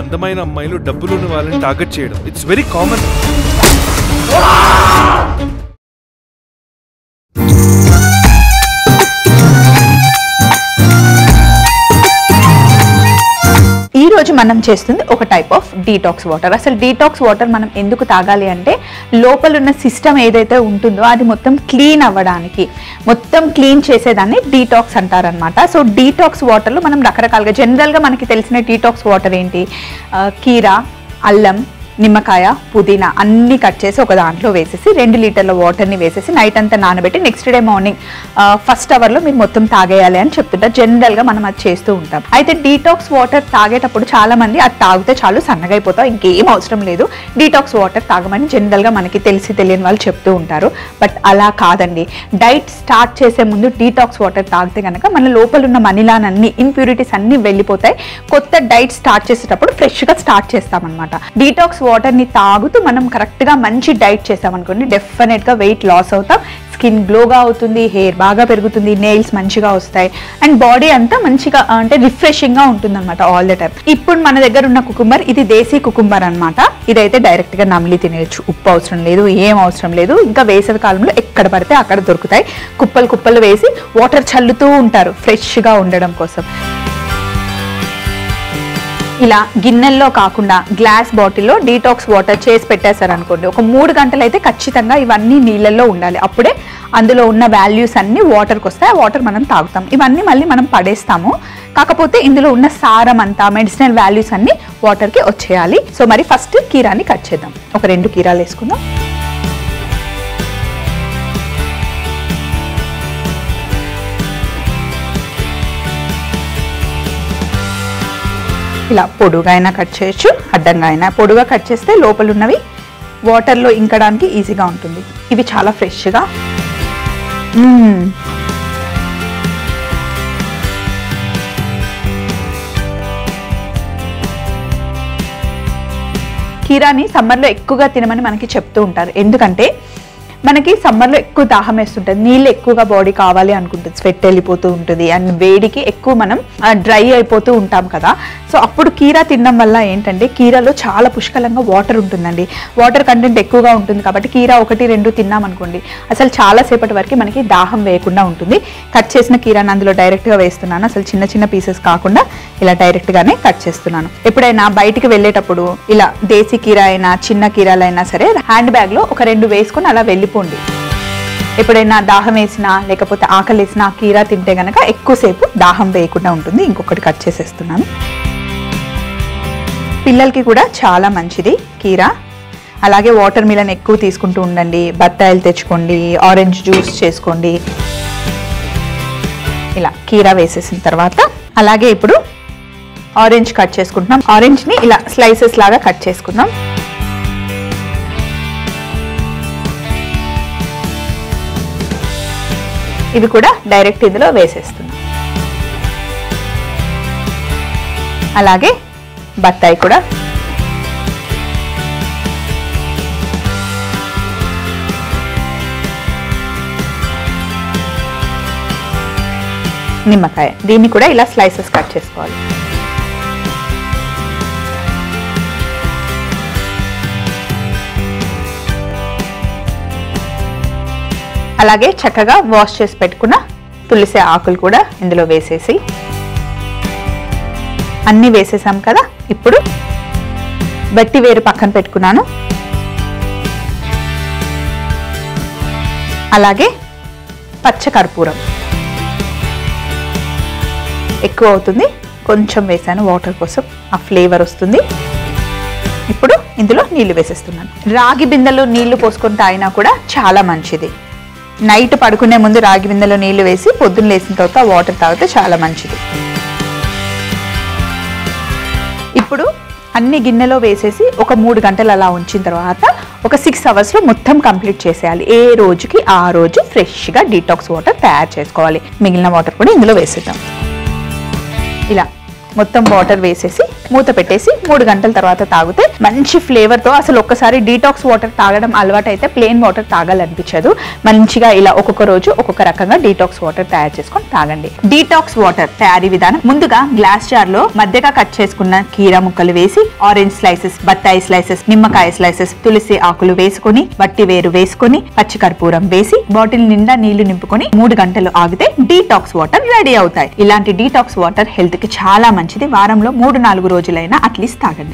అందమైన అమ్మాయిలు డబ్బులున్న వాళ్ళని టార్గెట్ చేయడం ఇట్స్ వెరీ కామన్ ఈ రోజు మనం చేస్తుంది ఒక టైప్ ఆఫ్ డీటాక్స్ వాటర్ అసలు డీటాక్స్ వాటర్ మనం ఎందుకు తాగాలి అంటే లోపల ఉన్న సిస్టమ్ ఏదైతే ఉంటుందో అది మొత్తం క్లీన్ అవ్వడానికి మొత్తం క్లీన్ చేసేదాన్ని డీటాక్స్ అంటారనమాట సో డీటాక్స్ వాటర్లో మనం రకరకాలుగా జనరల్గా మనకి తెలిసిన డీటాక్స్ వాటర్ ఏంటి ఆ, కీరా అల్లం నిమ్మకాయ పుదీనా అన్ని కట్ చేసి ఒక దాంట్లో వేసేసి రెండు లీటర్ల వాటర్ని వేసేసి నైట్ అంతా నానబెట్టి నెక్స్ట్ డే మార్నింగ్ ఫస్ట్ అవర్లో మీరు మొత్తం తాగేయాలి అని చెప్తుంటారు జనరల్గా మనం అది చేస్తూ ఉంటాం అయితే డీటాక్స్ వాటర్ తాగేటప్పుడు చాలా మంది అది తాగితే చాలు సన్నగా అయిపోతాం ఇంకేం అవసరం లేదు డీటాక్స్ వాటర్ తాగమని జనరల్గా మనకి తెలిసి తెలియని వాళ్ళు చెప్తూ ఉంటారు బట్ అలా కాదండి డైట్ స్టార్ట్ చేసే ముందు డీటాక్స్ వాటర్ తాగితే కనుక మన లోపల ఉన్న మనిలానన్ని ఇంప్యూరిటీస్ అన్ని వెళ్ళిపోతాయి కొత్త డైట్ స్టార్ట్ చేసేటప్పుడు ఫ్రెష్గా స్టార్ట్ చేస్తామన్నమాట డీటాక్స్ వాటర్ని తాగుతూ మనం కరెక్ట్గా మంచి డైట్ చేసామనుకోండి డెఫినెట్గా వెయిట్ లాస్ అవుతాం స్కిన్ గ్లోగా అవుతుంది హెయిర్ బాగా పెరుగుతుంది నెయిల్స్ మంచిగా వస్తాయి అండ్ బాడీ అంతా మంచిగా అంటే రిఫ్రెషింగ్గా ఉంటుంది అనమాట ఆల్ ద టైం ఇప్పుడు మన దగ్గర ఉన్న కుకుంబర్ ఇది దేశీ కుకుంబర్ అనమాట ఇదైతే డైరెక్ట్గా నమిలి తినేయచ్చు ఉప్పు అవసరం లేదు ఏం అవసరం లేదు ఇంకా వేసవి కాలంలో ఎక్కడ పడితే అక్కడ దొరుకుతాయి కుప్పలు కుప్పలు వేసి వాటర్ చల్లుతూ ఉంటారు ఫ్రెష్గా ఉండడం కోసం ఇలా గిన్నెల్లో కాకుండా గ్లాస్ బాటిల్లో డీటాక్స్ వాటర్ చేసి పెట్టేశారు అనుకోండి ఒక మూడు గంటలు అయితే ఖచ్చితంగా ఇవన్నీ నీళ్ళల్లో ఉండాలి అప్పుడే అందులో ఉన్న వాల్యూస్ అన్ని వాటర్కి వస్తాయి ఆ వాటర్ మనం తాగుతాం ఇవన్నీ మళ్ళీ మనం పడేస్తాము కాకపోతే ఇందులో ఉన్న సారం అంతా మెడిసినల్ వాల్యూస్ అన్ని వాటర్కి వచ్చేయాలి సో మరి ఫస్ట్ కీరాని కట్ చేద్దాం ఒక రెండు కీరాలు వేసుకుందాం ఇలా పొడుగా అయినా కట్ చేయొచ్చు అడ్డంగా అయినా పొడుగా కట్ చేస్తే లోపల ఉన్నవి వాటర్లో ఇంకడానికి ఈజీగా ఉంటుంది ఇవి చాలా ఫ్రెష్గా మ్మ్. కీరాని సమ్మర్లో ఎక్కువగా తినమని మనకి చెప్తూ ఉంటారు ఎందుకంటే మనకి సమ్మర్లో ఎక్కువ దాహం వేస్తుంటుంది నీళ్ళు ఎక్కువగా బాడీ కావాలి అనుకుంటుంది స్వెట్ వెళ్ళిపోతూ ఉంటుంది అండ్ వేడికి ఎక్కువ మనం డ్రై అయిపోతూ ఉంటాం కదా సో అప్పుడు కీరా తినడం వల్ల ఏంటంటే కీరాలో చాలా పుష్కలంగా వాటర్ ఉంటుందండి వాటర్ కంటెంట్ ఎక్కువగా ఉంటుంది కాబట్టి కీరా ఒకటి రెండు తిన్నాం అనుకోండి అసలు చాలా సేపటి వరకు మనకి దాహం వేయకుండా ఉంటుంది కట్ చేసిన కీరాని అందులో డైరెక్ట్గా వేస్తున్నాను అసలు చిన్న చిన్న పీసెస్ కాకుండా ఇలా డైరెక్ట్గానే కట్ చేస్తున్నాను ఎప్పుడైనా బయటికి వెళ్ళేటప్పుడు ఇలా దేశీ కీరా అయినా చిన్న కీరాలైనా సరే హ్యాండ్ బ్యాగ్లో ఒక రెండు వేసుకొని అలా వెళ్ళిపోండి ఎప్పుడైనా దాహం వేసినా లేకపోతే ఆకలి వేసినా ఆ కీరా తింటే గనక ఎక్కువసేపు దాహం వేయకుండా ఉంటుంది ఇంకొకటి కట్ చేసేస్తున్నాను పిల్లలకి కూడా చాలా మంచిది కీరా అలాగే వాటర్ మిలన్ ఎక్కువ తీసుకుంటూ ఉండండి బత్తాయిలు తెచ్చుకోండి ఆరెంజ్ జ్యూస్ చేసుకోండి ఇలా కీరా వేసేసిన తర్వాత అలాగే ఇప్పుడు ఆరెంజ్ కట్ చేసుకుంటున్నాం ఆరెంజ్ని ఇలా స్లైసెస్ లాగా కట్ చేసుకుందాం ఇవి కూడా డైరెక్ట్ ఇందులో వేసేస్తున్నాం అలాగే బత్తాయి కూడా నిమ్మకాయ దీన్ని కూడా ఇలా స్లైసెస్ కట్ చేసుకోవాలి అలాగే చక్కగా వాష్ చేసి పెట్టుకున్న తులసి ఆకులు కూడా ఇందులో వేసేసి అన్నీ వేసేసాం కదా ఇప్పుడు బట్టి వేరు పక్కన పెట్టుకున్నాను అలాగే పచ్చ కర్పూరం ఎక్కువ అవుతుంది కొంచెం వేసాను వాటర్ కోసం ఆ ఫ్లేవర్ వస్తుంది ఇప్పుడు ఇందులో నీళ్లు వేసేస్తున్నాను రాగి బిందెలో నీళ్లు పోసుకొని తాగినా కూడా చాలా మంచిది నైట్ పడుకునే ముందు రాగి బిందెలో నీళ్లు వేసి పొద్దున్న లేచిన తర్వాత వాటర్ తాగితే చాలా మంచిది ఇప్పుడు అన్ని గిన్నెలో వేసేసి ఒక మూడు గంటలు అలా ఉంచిన తర్వాత ఒక సిక్స్ అవర్స్లో మొత్తం కంప్లీట్ చేసేయాలి ఏ రోజుకి ఆ రోజు ఫ్రెష్గా డీటాక్స్ వాటర్ తయారు చేసుకోవాలి మిగిలిన వాటర్ కూడా ఇందులో వేసేద్దాం ఇలా మొత్తం వాటర్ వేసేసి మూత పెట్టేసి మూడు గంటల తర్వాత తాగితే మంచి ఫ్లేవర్ తో అసలు ఒక్కసారి డీటాక్స్ వాటర్ తాగడం అలవాటు అయితే ప్లెయిన్ వాటర్ తాగాలనిపించదు మంచిగా ఇలా ఒక్కొక్క రోజు ఒక్కొక్క రకంగా డీటాక్స్ వాటర్ తయారు చేసుకొని తాగండి డీటాక్స్ వాటర్ తయారీ విధానం ముందుగా గ్లాస్ జార్ లో మధ్యగా కట్ చేసుకున్న కీరా ముక్కలు వేసి ఆరెంజ్ స్లైసెస్ బత్తాయి స్లైసెస్ నిమ్మకాయ స్లైసెస్ తులసి ఆకులు వేసుకొని వట్టి వేరు వేసుకొని పచ్చి కర్పూరం వేసి బాటిల్ నిండా నీళ్లు నింపుకొని మూడు గంటలు ఆగితే డీటాక్స్ వాటర్ రెడీ అవుతాయి ఇలాంటి డీటాక్స్ వాటర్ హెల్త్ కి చాలా మంచిది వారంలో మూడు నాలుగు రోజులైనా అట్లీస్ట్ తాగండి